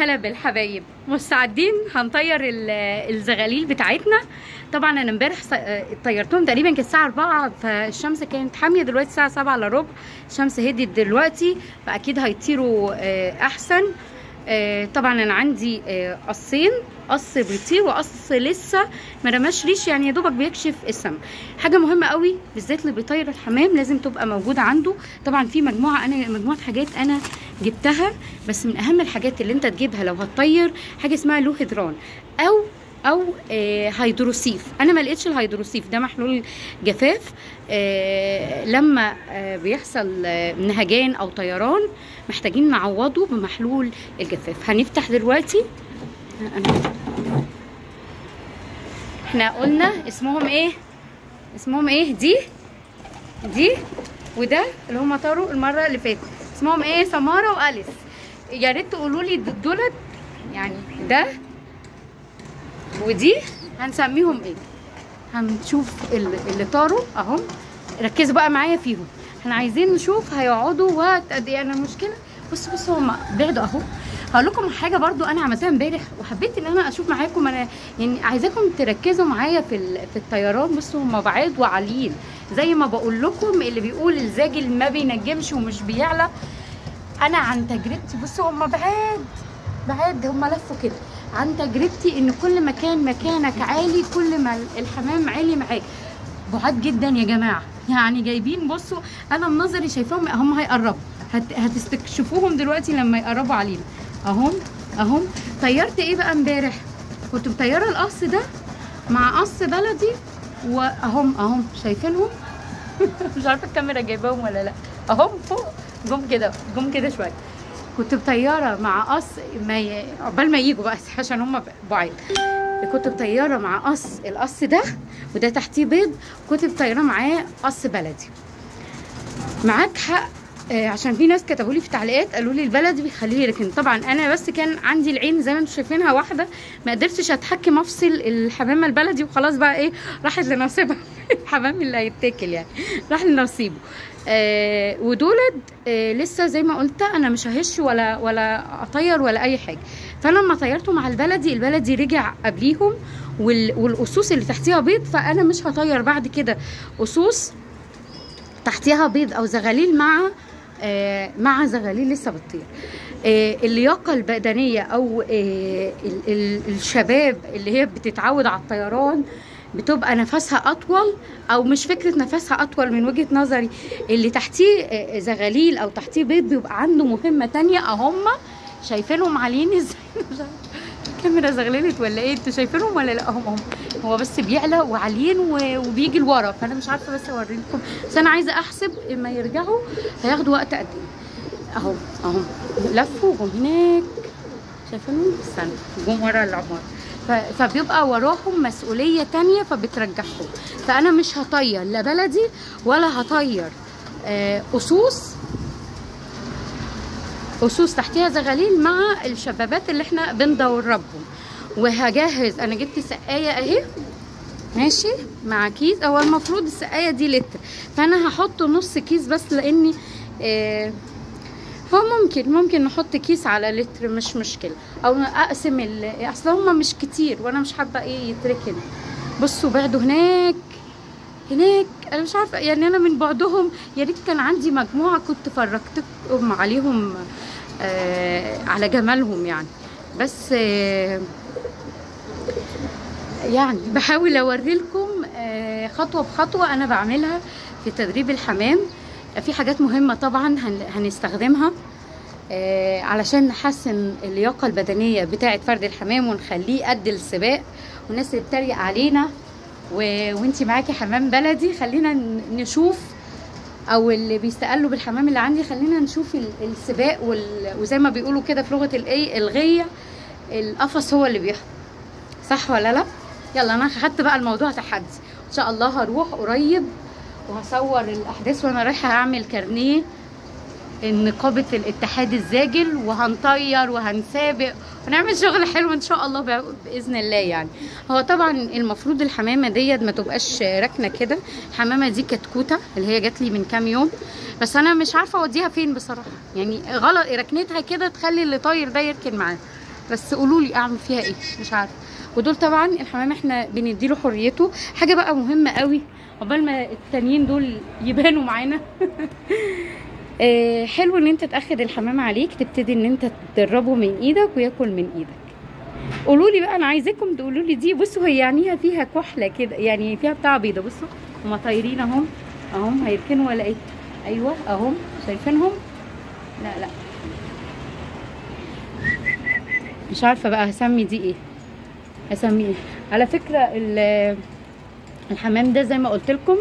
هلا بالحبايب مستعدين هنطير ال- الزغاليل بتاعتنا طبعا انا امبارح ص- آه، طيرتهم تقريبا كانت الساعه 4 فالشمس كانت حاميه دلوقتي الساعه 7 الا ربع الشمس هديت دلوقتي فاكيد هيطيروا آه، احسن آه، طبعا انا عندي آه، قصين قص بيطير وقص لسه ما رماش ريش يعني يا دوبك بيكشف السما حاجه مهمه قوي بالذات اللي بيطير الحمام لازم تبقى موجوده عنده طبعا في مجموعه انا مجموعه حاجات انا جبتها بس من اهم الحاجات اللي انت تجيبها لو هتطير حاجه اسمها لو هيدران او او آه هيدروسيف انا ما لقيتش الهيدروسيف ده محلول جفاف آه لما آه بيحصل آه نهجان او طيران محتاجين نعوضه بمحلول الجفاف هنفتح دلوقتي أنا- احنا قلنا اسمهم ايه اسمهم ايه دي دي وده اللي هم طاروا المره اللي فاتت اسمهم ايه سماره واليس يا ريت تقولوا لي دولت يعني ده ودي هنسميهم ايه هنشوف ال- اللي طاروا اهم ركزوا بقى معايا فيهم احنا عايزين نشوف هيقعدوا وقت قد ايه انا المشكله بصوا بصوا هم بعدوا اهو هقول لكم حاجه برضو انا عملتها امبارح وحبيت ان انا اشوف معاكم انا يعني عايزاكم تركزوا معايا في ال- في الطيران بصوا هم بعاد وعاليين زي ما بقول لكم اللي بيقول الزاجل ما بينجمش ومش بيعلى انا عن تجربتي بصوا هم بعاد بعاد هم لفوا كده عن تجربتي ان كل ما كان مكانك عالي كل ما الحمام عالي معاك بعاد جدا يا جماعه يعني جايبين بصوا انا بنظري شايفاهم هم هيقربوا هت... هتستكشفوهم دلوقتي لما يقربوا علينا اهم اهم طيرت ايه بقى امبارح كنت مطيره القص ده مع قص بلدي واهم اهم شايفينهم مش عارفه الكاميرا جايباهم ولا لا اهم فوق جم كده جم كده شويه كنت بطياره مع قص ما ي... عقبال ما يجوا بقى عشان هم بعيد كنت بطياره مع قص القص ده وده تحتيه بيض كنت بطياره معاه قص بلدي معاك حق آه، عشان في ناس كتبوا لي في تعليقات قالوا لي البلدي بيخليه لكن طبعا انا بس كان عندي العين زي ما انتم شايفينها واحده ما قدرتش اتحكم افصل الحمامه البلدي وخلاص بقى ايه راحت لنصيبها الحمام اللي هيتاكل يعني راح لنصيبه آه ودولد آه لسه زي ما قلت انا مش ههش ولا ولا اطير ولا اي حاجه فانا لما طيرته مع البلدي البلدي رجع قبليهم وال والاسوس اللي تحتيها بيض فانا مش هطير بعد كده اسوس تحتيها بيض او زغاليل مع آه مع زغاليل لسه بتطير آه اللياقه البدنيه او آه ال- ال- الشباب اللي هي بتتعود على الطيران بتبقى نفسها اطول او مش فكره نفسها اطول من وجهه نظري اللي تحتيه آه، زغاليل او تحتيه بيض بيبقى عنده مهمه تانية اهم شايفينهم عاليين ازاي مش عارفة. الكاميرا زغللت ولا ايه انتوا شايفينهم ولا لا هم هم هو بس بيعلى وعاليين و- وبيجي لورا فانا مش عارفه بس اوري لكم بس انا عايزه احسب اما يرجعوا هياخدوا وقت قد ايه اهو اهو لفوا جم هناك شايفينهم استنى جم ورا العمارة ف- فبيبقى وراهم مسؤولية تانية فبترجعهم فأنا مش هطير لا بلدي ولا هطير آه، أسوس أسوس تحتيها زغاليل مع الشبابات اللي احنا بندربهم وهجهز أنا جبت سقاية أهي ماشي مع كيس هو المفروض السقاية دي لتر فأنا هحط نص كيس بس لأني آه هو ممكن ممكن نحط كيس على لتر مش مشكله او اقسم ال... اصل هم مش كتير وانا مش حابه ايه يتركن بصوا بعدوا هناك هناك انا مش عارفه يعني انا من بعدهم يا ريت كان عندي مجموعه كنت فرجتكم عليهم آه على جمالهم يعني بس آه يعني بحاول اوري لكم آه، خطوه بخطوه انا بعملها في تدريب الحمام في حاجات مهمه طبعا هن- هنستخدمها آه، علشان نحسن اللياقه البدنيه بتاعه فرد الحمام ونخليه قد السباق والناس اللي بتتريق علينا و... وانتي معاكي حمام بلدي خلينا ن- نشوف او اللي بيستقلوا بالحمام اللي عندي خلينا نشوف ال- السباق وال... وزي ما بيقولوا كده في لغه الايه الغيه القفص هو اللي بيحكم صح ولا لا يلا انا خدت بقى الموضوع تحدي ان شاء الله هروح قريب وهصور الاحداث وانا رايحه اعمل كارنيه نقابه الاتحاد الزاجل وهنطير وهنسابق ونعمل شغل حلو ان شاء الله بع- باذن الله يعني هو طبعا المفروض الحمامه ديت ما تبقاش راكنه كده الحمامه دي كتكوته اللي هي جات لي من كام يوم بس انا مش عارفه اوديها فين بصراحه يعني غلط ركنتها كده تخلي اللي طاير ده يركن معاه بس قولوا لي اعمل فيها ايه مش عارفه ودول طبعا الحمام احنا بنديله حريته حاجه بقى مهمه قوي عقبال ما التانيين دول يبانوا معانا آه، حلو ان انت تاخد الحمام عليك تبتدي ان انت تدربه من ايدك وياكل من ايدك قولوا لي بقى انا عايزاكم تقولوا لي دي بصوا هي عينيها فيها كحله كده يعني فيها بتاع بيضه بصوا هما طايرين اهم اهم هيركنوا ولا ايه ايوه اهم شايفينهم لا لا مش عارفه بقى هسمي دي ايه هسميه ايه على فكره ال- الحمام ده زي ما قلت لكم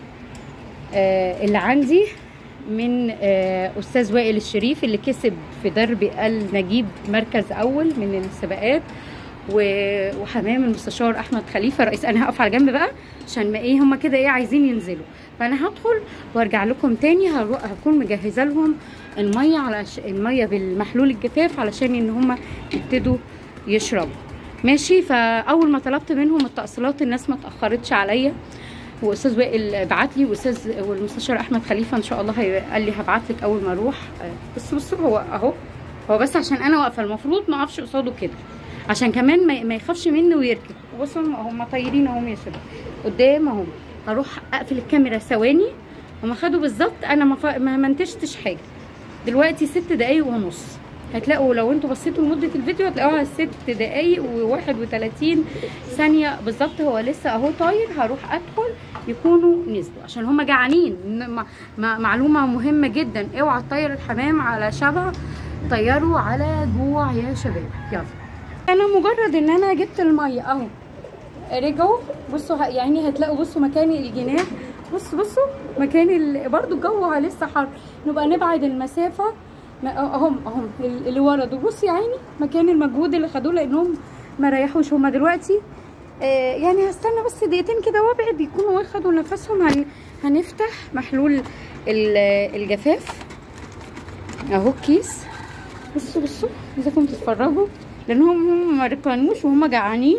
آه اللي عندي من آه استاذ وائل الشريف اللي كسب في درب ال نجيب مركز اول من السباقات و- وحمام المستشار احمد خليفه رئيس انا هقف على جنب بقى عشان ما ايه هما كده ايه عايزين ينزلوا فانا هدخل وارجع لكم تاني هرو- هكون مجهزه لهم الميه على الميه بالمحلول الجفاف علشان ان هما يبتدوا يشربوا ماشي فاول ما طلبت منهم التأصيلات الناس ما تاخرتش عليا واستاذ وائل بعت لي واستاذ والمستشار احمد خليفه ان شاء الله هي- قال لي هبعت لك اول ما اروح آه، بصوا بصوا هو اهو هو بس عشان انا واقفه المفروض ما اقفش قصاده كده عشان كمان ما, ما يخافش مني ويركب بصوا هم- هم طايرين اهم يا شباب قدام اهم هروح اقفل الكاميرا ثواني هما خدوا بالظبط انا ما, ف... ما منتجتش حاجه دلوقتي ست دقايق ونص هتلاقوا لو انتوا بصيتوا لمده الفيديو هتلاقوها ست دقايق و31 ثانيه بالظبط هو لسه اهو طاير هروح ادخل يكونوا نزلوا عشان هما جعانين م- م- معلومه مهمه جدا اوعى تطير الحمام على شبع طيروا على جوع يا شباب يلا انا مجرد ان انا جبت الميه اهو رجعوا بصوا ه- يعني هتلاقوا بصوا مكان الجناح بص بصوا مكان ال... برضو الجو لسه حر نبقى نبعد المسافه ما- اهم اهم ال- اللي ورا دول بصي يا عيني مكان المجهود اللي خدوه لانهم ما ريحوش هما دلوقتي آه يعني هستنى بس دقيقتين كده وابعد يكونوا واخدوا نفسهم هن... هنفتح محلول ال- الجفاف اهو الكيس بصوا بصوا عايزاكم تتفرجوا لانهم هم ما ركنوش وهم جعانين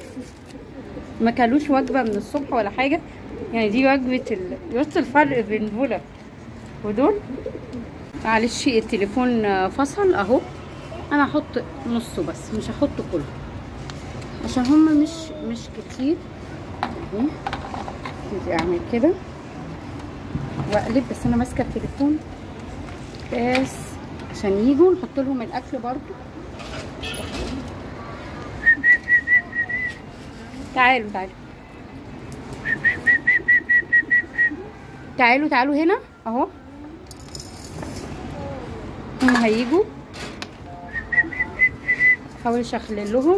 ما كلوش وجبه من الصبح ولا حاجه يعني دي وجبه ال... بص الفرق بين دول ودول معلش التليفون آه، فصل اهو انا هحط نصه بس مش هحطه كله عشان هما مش مش كتير اهي ابتدي اعمل كده واقلب بس انا ماسكه التليفون بس عشان يجوا نحط لهم الاكل برضو تعالوا تعالوا تعالوا تعالوا هنا اهو هم هيجوا حاول اشخلل لهم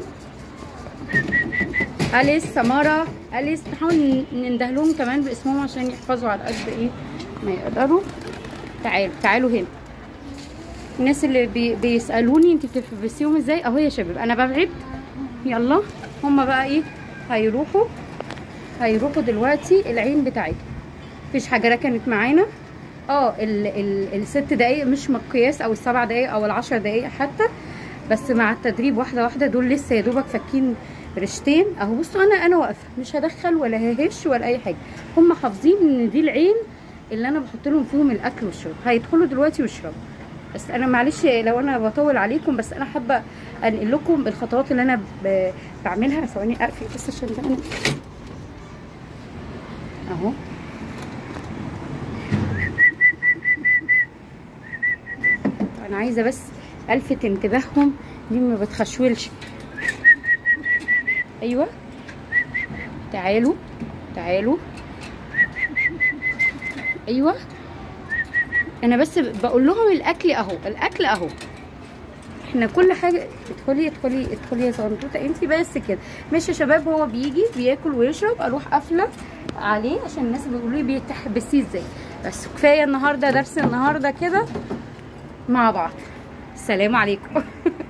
اليس سمارة اليس نحاول ننده لهم كمان باسمهم عشان يحفظوا على قد ايه ما يقدروا تعالوا تعالوا هنا الناس اللي بي بيسالوني انت بتلبسيهم ازاي اهو يا شباب انا ببعد يلا هما بقى ايه هيروحوا هيروحوا دلوقتي العين بتاعتهم مفيش حاجه ركنت معانا اه ال ال الست دقايق مش مقياس او السبع دقايق او العشر دقايق حتى بس مع التدريب واحده واحده دول لسه يا دوبك فاكين رشتين اهو بصوا انا انا واقفه مش هدخل ولا ههش ولا اي حاجه هم حافظين ان دي العين اللي انا بحط لهم فيهم الاكل والشرب هيدخلوا دلوقتي ويشربوا بس انا معلش لو انا بطول عليكم بس انا حابه انقل لكم الخطوات اللي انا ب- بعملها ثواني اقفل بس عشان ده انا اهو انا عايزه بس الفت انتباههم دي ما بتخشولش ايوه تعالوا تعالوا ايوه انا بس بقول لهم الاكل اهو الاكل اهو احنا كل حاجه ادخلي ادخلي ادخلي يا صغنطوطه انت بس كده ماشي يا شباب هو بيجي بياكل ويشرب اروح قافله عليه عشان الناس بيقولوا لي بتحبسيه ازاي بس كفايه النهارده درس النهارده كده مع بعض السلام عليكم